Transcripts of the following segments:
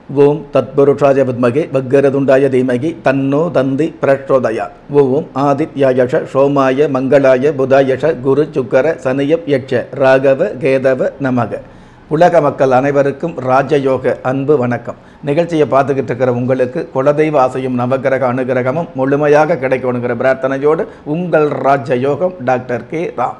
ஓம் தத்புருஷாய வித்மகே வக்கரதுண்டாய தீமகி தன்னோ தந்தி பிரச்சோதயா ஓம் ஆதித்யாயஷ சோமாய மங்களாய புதாயஷ குரு சுக்கர சனியப் யட்ச ராகவ கேதவ நமக உலக மக்கள் அனைவருக்கும் ராஜயோக அன்பு வணக்கம் நிகழ்ச்சியை பார்த்துக்கிட்டு இருக்கிற உங்களுக்கு குலதெய்வ ஆசையும் நவகிரக அனுகிரகமும் முழுமையாக கிடைக்கணுங்கிற பிரார்த்தனையோடு உங்கள் ராஜயோகம் டாக்டர் கே ராம்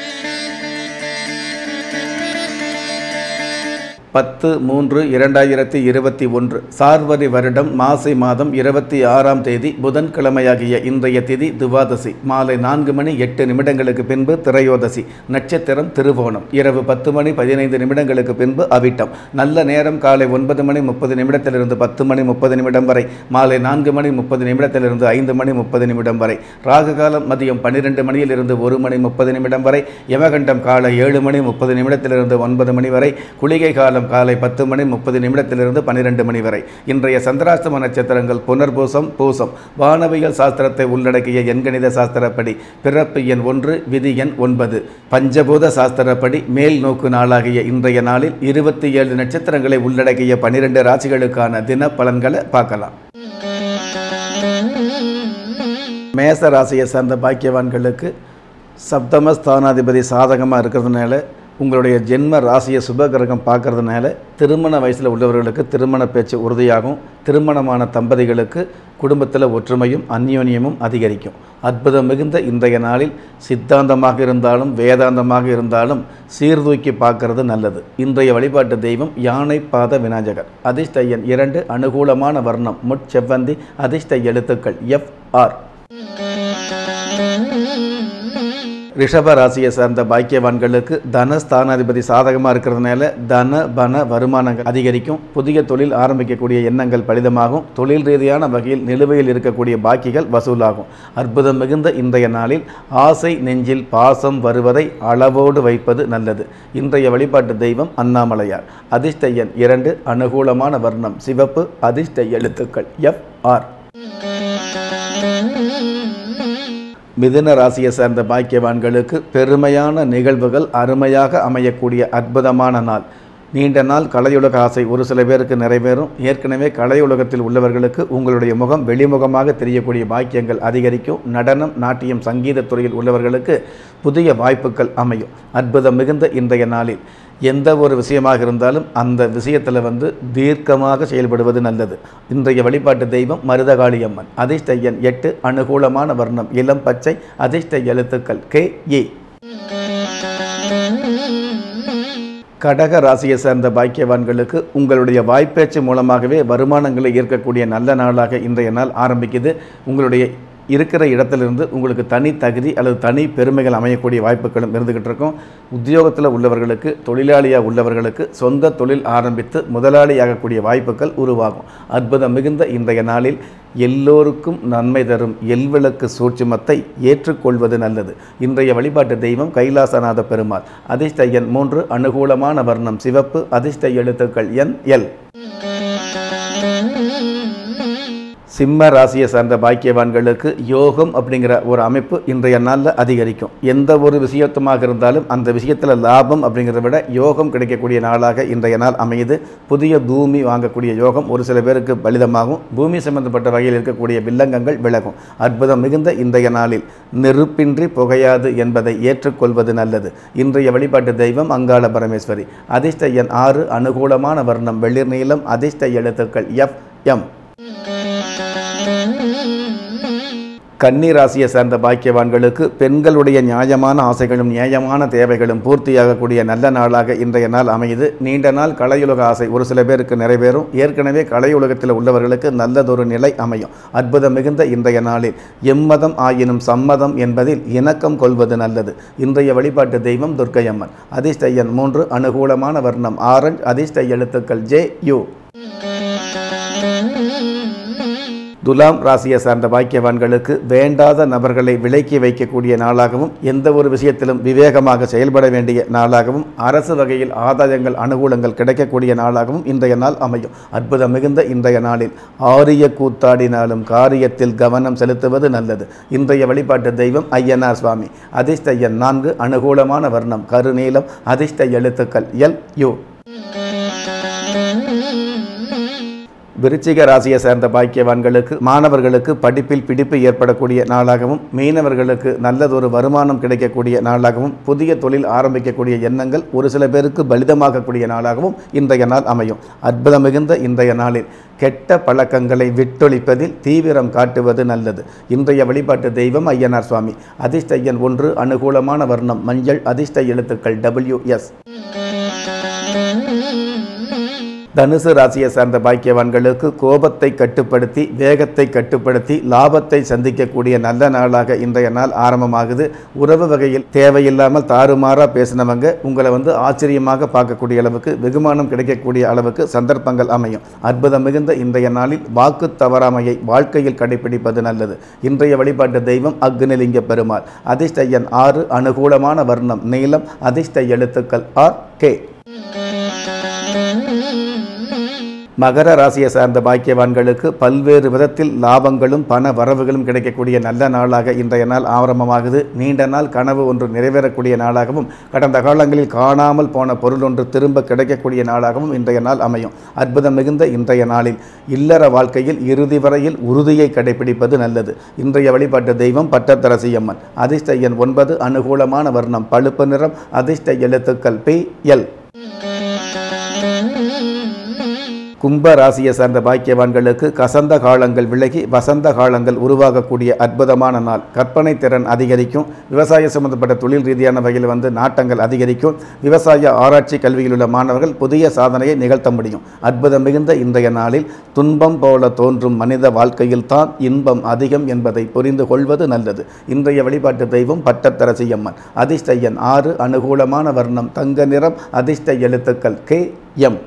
பத்து மூன்று இரண்டாயிரத்தி இருபத்தி ஒன்று சார்வரி வருடம் மாசி மாதம் இருபத்தி ஆறாம் தேதி புதன்கிழமையாகிய இன்றைய திதி துவாதசி மாலை நான்கு மணி எட்டு நிமிடங்களுக்கு பின்பு திரையோதசி நட்சத்திரம் திருவோணம் இரவு பத்து மணி பதினைந்து நிமிடங்களுக்கு பின்பு அவிட்டம் நல்ல நேரம் காலை ஒன்பது மணி முப்பது நிமிடத்திலிருந்து பத்து மணி முப்பது நிமிடம் வரை மாலை நான்கு மணி முப்பது நிமிடத்திலிருந்து ஐந்து மணி முப்பது நிமிடம் வரை ராகு காலம் மதியம் பன்னிரெண்டு மணியிலிருந்து ஒரு மணி முப்பது நிமிடம் வரை யமகண்டம் காலை ஏழு மணி முப்பது நிமிடத்திலிருந்து ஒன்பது மணி வரை குளிகை காலம் காலை பத்து மணி முப்பது நிமிடத்திலிருந்து பன்னிரெண்டு மணி வரை இன்றைய சந்திராஷ்டம நட்சத்திரங்கள் புனர்பூசம் பூசம் வானவியல் சாஸ்திரத்தை உள்ளடக்கிய எண்கணித சாஸ்திரப்படி பிறப்பு எண் ஒன்று விதி எண் ஒன்பது பஞ்சபூத சாஸ்திரப்படி மேல் நோக்கு நாளாகிய இன்றைய நாளில் இருபத்தி ஏழு நட்சத்திரங்களை உள்ளடக்கிய பனிரெண்டு ராசிகளுக்கான தின பலன்களை பார்க்கலாம் மேச ராசியை சார்ந்த பாக்கியவான்களுக்கு சப்தம ஸ்தானாதிபதி சாதகமாக இருக்கிறதுனால உங்களுடைய ஜென்ம ராசியை சுபகிரகம் பார்க்கறதுனால திருமண வயசில் உள்ளவர்களுக்கு திருமண பேச்சு உறுதியாகும் திருமணமான தம்பதிகளுக்கு குடும்பத்தில் ஒற்றுமையும் அந்யோன்யமும் அதிகரிக்கும் அற்புதம் மிகுந்த இன்றைய நாளில் சித்தாந்தமாக இருந்தாலும் வேதாந்தமாக இருந்தாலும் சீர்தூக்கி பார்க்கறது நல்லது இன்றைய வழிபாட்டு தெய்வம் யானை பாத விநாயகர் அதிர்ஷ்ட எண் இரண்டு அனுகூலமான வர்ணம் முட்செவ்வந்தி அதிர்ஷ்ட எழுத்துக்கள் எஃப் ஆர் ரிஷப ராசியை சார்ந்த பாக்கியவான்களுக்கு தனஸ்தானாதிபதி சாதகமாக இருக்கிறதுனால தன பன வருமானங்கள் அதிகரிக்கும் புதிய தொழில் ஆரம்பிக்கக்கூடிய எண்ணங்கள் பலிதமாகும் தொழில் ரீதியான வகையில் நிலுவையில் இருக்கக்கூடிய பாக்கிகள் வசூலாகும் அற்புதம் மிகுந்த இன்றைய நாளில் ஆசை நெஞ்சில் பாசம் வருவதை அளவோடு வைப்பது நல்லது இன்றைய வழிபாட்டு தெய்வம் அண்ணாமலையார் அதிர்ஷ்ட எண் இரண்டு அனுகூலமான வர்ணம் சிவப்பு அதிர்ஷ்ட எழுத்துக்கள் எஃப் ஆர் மிதுன ராசியை சேர்ந்த பாக்கியவான்களுக்கு பெருமையான நிகழ்வுகள் அருமையாக அமையக்கூடிய அற்புதமான நாள் நீண்ட நாள் கலையுலக ஆசை ஒரு சில பேருக்கு நிறைவேறும் ஏற்கனவே கலையுலகத்தில் உள்ளவர்களுக்கு உங்களுடைய முகம் வெளிமுகமாக தெரியக்கூடிய பாக்கியங்கள் அதிகரிக்கும் நடனம் நாட்டியம் சங்கீதத் துறையில் உள்ளவர்களுக்கு புதிய வாய்ப்புகள் அமையும் அற்புதம் மிகுந்த இன்றைய நாளில் எந்த ஒரு விஷயமாக இருந்தாலும் அந்த விஷயத்தில் வந்து தீர்க்கமாக செயல்படுவது நல்லது இன்றைய வழிபாட்டு தெய்வம் மருதகாளி அம்மன் அதிர்ஷ்ட எண் எட்டு அனுகூலமான வர்ணம் இளம் பச்சை அதிர்ஷ்ட எழுத்துக்கள் கே ஏ கடக ராசியை சேர்ந்த பாக்கியவான்களுக்கு உங்களுடைய வாய்ப்பேச்சு மூலமாகவே வருமானங்களை ஈர்க்கக்கூடிய நல்ல நாளாக இன்றைய நாள் ஆரம்பிக்குது உங்களுடைய இருக்கிற இடத்திலிருந்து உங்களுக்கு தனி தகுதி அல்லது தனி பெருமைகள் அமையக்கூடிய வாய்ப்புகளும் இருந்துகிட்டு இருக்கும் உத்தியோகத்தில் உள்ளவர்களுக்கு தொழிலாளியாக உள்ளவர்களுக்கு சொந்த தொழில் ஆரம்பித்து முதலாளியாகக்கூடிய வாய்ப்புகள் உருவாகும் அற்புதம் மிகுந்த இன்றைய நாளில் எல்லோருக்கும் நன்மை தரும் எல்விளக்கு சூட்சுமத்தை ஏற்றுக்கொள்வது நல்லது இன்றைய வழிபாட்டு தெய்வம் கைலாசநாத பெருமாள் அதிர்ஷ்ட எண் மூன்று அனுகூலமான வர்ணம் சிவப்பு அதிர்ஷ்ட எழுத்துக்கள் என் எல் சிம்ம ராசியை சார்ந்த பாக்கியவான்களுக்கு யோகம் அப்படிங்கிற ஒரு அமைப்பு இன்றைய நாளில் அதிகரிக்கும் எந்த ஒரு விஷயத்துமாக இருந்தாலும் அந்த விஷயத்தில் லாபம் அப்படிங்கிறத விட யோகம் கிடைக்கக்கூடிய நாளாக இன்றைய நாள் அமையுது புதிய பூமி வாங்கக்கூடிய யோகம் ஒரு சில பேருக்கு பலிதமாகும் பூமி சம்பந்தப்பட்ட வகையில் இருக்கக்கூடிய வில்லங்கங்கள் விலகும் அற்புதம் மிகுந்த இன்றைய நாளில் நெருப்பின்றி புகையாது என்பதை ஏற்றுக்கொள்வது நல்லது இன்றைய வழிபாட்டு தெய்வம் அங்காள பரமேஸ்வரி அதிர்ஷ்ட எண் ஆறு அனுகூலமான வர்ணம் வெளிர் நீளம் அதிர்ஷ்ட எழுத்துக்கள் எஃப் எம் கன்னி ராசியை சேர்ந்த பாக்கியவான்களுக்கு பெண்களுடைய நியாயமான ஆசைகளும் நியாயமான தேவைகளும் பூர்த்தியாகக்கூடிய நல்ல நாளாக இன்றைய நாள் அமையுது நீண்ட நாள் கலையுலக ஆசை ஒரு சில பேருக்கு நிறைவேறும் ஏற்கனவே கலையுலகத்தில் உள்ளவர்களுக்கு நல்லதொரு நிலை அமையும் அற்புதம் மிகுந்த இன்றைய நாளில் எம்மதம் ஆயினும் சம்மதம் என்பதில் இணக்கம் கொள்வது நல்லது இன்றைய வழிபாட்டு தெய்வம் துர்க்கையம்மன் அதிர்ஷ்ட எண் மூன்று அனுகூலமான வர்ணம் ஆரஞ்ச் அதிர்ஷ்ட எழுத்துக்கள் ஜே யு துலாம் ராசியை சார்ந்த பாக்கியவான்களுக்கு வேண்டாத நபர்களை விலக்கி வைக்கக்கூடிய நாளாகவும் எந்த ஒரு விஷயத்திலும் விவேகமாக செயல்பட வேண்டிய நாளாகவும் அரசு வகையில் ஆதாயங்கள் அனுகூலங்கள் கிடைக்கக்கூடிய நாளாகவும் இன்றைய நாள் அமையும் அற்புதம் மிகுந்த இன்றைய நாளில் ஆரிய கூத்தாடினாலும் காரியத்தில் கவனம் செலுத்துவது நல்லது இன்றைய வழிபாட்டு தெய்வம் ஐயனார் சுவாமி அதிர்ஷ்ட எண் நான்கு அனுகூலமான வர்ணம் கருநீலம் அதிர்ஷ்ட எழுத்துக்கள் எல் யு விருச்சிக ராசியை சேர்ந்த பாக்கியவான்களுக்கு மாணவர்களுக்கு படிப்பில் பிடிப்பு ஏற்படக்கூடிய நாளாகவும் மீனவர்களுக்கு நல்லதொரு வருமானம் கிடைக்கக்கூடிய நாளாகவும் புதிய தொழில் ஆரம்பிக்கக்கூடிய எண்ணங்கள் ஒரு சில பேருக்கு பலிதமாகக்கூடிய நாளாகவும் இன்றைய நாள் அமையும் அற்புதம் மிகுந்த இன்றைய நாளில் கெட்ட பழக்கங்களை விட்டொழிப்பதில் தீவிரம் காட்டுவது நல்லது இன்றைய வழிபாட்டு தெய்வம் ஐயனார் சுவாமி அதிர்ஷ்ட எண் ஒன்று அனுகூலமான வர்ணம் மஞ்சள் அதிர்ஷ்ட எழுத்துக்கள் டபிள்யூ எஸ் தனுசு ராசியை சார்ந்த பாக்கியவான்களுக்கு கோபத்தை கட்டுப்படுத்தி வேகத்தை கட்டுப்படுத்தி லாபத்தை சந்திக்கக்கூடிய நல்ல நாளாக இன்றைய நாள் ஆரம்பமாகுது உறவு வகையில் தேவையில்லாமல் தாறுமாறாக பேசினவங்க உங்களை வந்து ஆச்சரியமாக பார்க்கக்கூடிய அளவுக்கு வெகுமானம் கிடைக்கக்கூடிய அளவுக்கு சந்தர்ப்பங்கள் அமையும் அற்புதம் மிகுந்த இன்றைய நாளில் வாக்கு தவறாமையை வாழ்க்கையில் கடைபிடிப்பது நல்லது இன்றைய வழிபாட்டு தெய்வம் அக்னிலிங்க பெருமாள் அதிர்ஷ்ட எண் ஆறு அனுகூலமான வர்ணம் நீளம் அதிர்ஷ்ட எழுத்துக்கள் ஆர் கே மகர ராசியை சார்ந்த பாக்கியவான்களுக்கு பல்வேறு விதத்தில் லாபங்களும் பண வரவுகளும் கிடைக்கக்கூடிய நல்ல நாளாக இன்றைய நாள் ஆரம்பமாகுது நீண்ட நாள் கனவு ஒன்று நிறைவேறக்கூடிய நாளாகவும் கடந்த காலங்களில் காணாமல் போன பொருள் ஒன்று திரும்ப கிடைக்கக்கூடிய நாளாகவும் இன்றைய நாள் அமையும் அற்புதம் மிகுந்த இன்றைய நாளில் இல்லற வாழ்க்கையில் இறுதி வரையில் உறுதியை கடைபிடிப்பது நல்லது இன்றைய வழிபாட்டு தெய்வம் பட்டத்தரசியம்மன் அதிர்ஷ்ட எண் ஒன்பது அனுகூலமான வர்ணம் பழுப்பு நிறம் அதிர்ஷ்ட எழுத்துக்கள் பி எல் கும்ப ராசியை சார்ந்த பாக்கியவான்களுக்கு கசந்த காலங்கள் விலகி வசந்த காலங்கள் உருவாகக்கூடிய அற்புதமான நாள் கற்பனை திறன் அதிகரிக்கும் விவசாய சம்பந்தப்பட்ட தொழில் ரீதியான வகையில் வந்து நாட்டங்கள் அதிகரிக்கும் விவசாய ஆராய்ச்சி கல்வியில் உள்ள மாணவர்கள் புதிய சாதனையை நிகழ்த்த முடியும் அற்புதம் மிகுந்த இன்றைய நாளில் துன்பம் போல தோன்றும் மனித வாழ்க்கையில் தான் இன்பம் அதிகம் என்பதை புரிந்து கொள்வது நல்லது இன்றைய வழிபாட்டு தெய்வம் பட்டத்தரசியம்மன் அதிர்ஷ்ட எண் ஆறு அனுகூலமான வர்ணம் தங்க நிறம் அதிர்ஷ்ட எழுத்துக்கள் கே எம்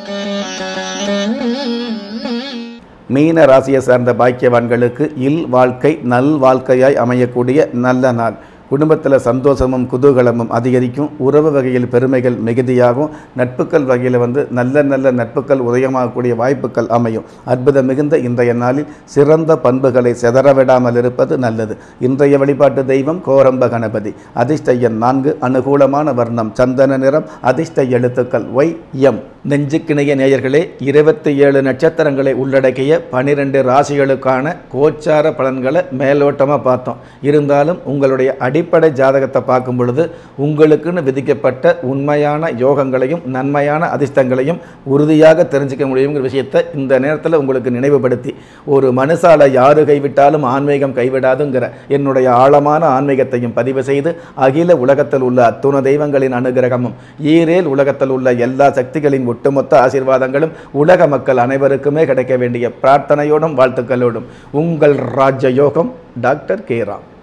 மீன ராசியை சார்ந்த பாக்கியவான்களுக்கு இல் வாழ்க்கை நல் வாழ்க்கையாய் அமையக்கூடிய நல்ல நாள் குடும்பத்தில் சந்தோஷமும் குதூகலமும் அதிகரிக்கும் உறவு வகையில் பெருமைகள் மிகுதியாகும் நட்புகள் வகையில் வந்து நல்ல நல்ல நட்புகள் உதயமாகக்கூடிய வாய்ப்புகள் அமையும் அற்புதம் மிகுந்த இன்றைய நாளில் சிறந்த பண்புகளை செதறவிடாமல் இருப்பது நல்லது இன்றைய வழிபாட்டு தெய்வம் கோரம்ப கணபதி அதிர்ஷ்ட எண் நான்கு அனுகூலமான வர்ணம் சந்தன நிறம் அதிர்ஷ்ட எழுத்துக்கள் ஒய் எம் நெஞ்சுக்கிணைய நேயர்களே இருபத்தி ஏழு நட்சத்திரங்களை உள்ளடக்கிய பனிரெண்டு ராசிகளுக்கான கோச்சார பலன்களை மேலோட்டமாக பார்த்தோம் இருந்தாலும் உங்களுடைய அடிப்படை ஜாதகத்தை பார்க்கும் பொழுது உங்களுக்குன்னு விதிக்கப்பட்ட உண்மையான யோகங்களையும் நன்மையான அதிர்ஷ்டங்களையும் உறுதியாக தெரிஞ்சுக்க முடியுங்கிற விஷயத்தை இந்த நேரத்தில் உங்களுக்கு நினைவுபடுத்தி ஒரு மனுஷால யாரு கைவிட்டாலும் ஆன்மீகம் கைவிடாதுங்கிற என்னுடைய ஆழமான ஆன்மீகத்தையும் பதிவு செய்து அகில உலகத்தில் உள்ள அத்துண தெய்வங்களின் அனுகிரகமும் ஈரேல் உலகத்தில் உள்ள எல்லா சக்திகளின் ஒட்டுமொத்த ஆசீர்வாதங்களும் உலக மக்கள் அனைவருக்குமே கிடைக்க வேண்டிய பிரார்த்தனையோடும் வாழ்த்துக்களோடும் உங்கள் ராஜ யோகம் டாக்டர் கே ராம்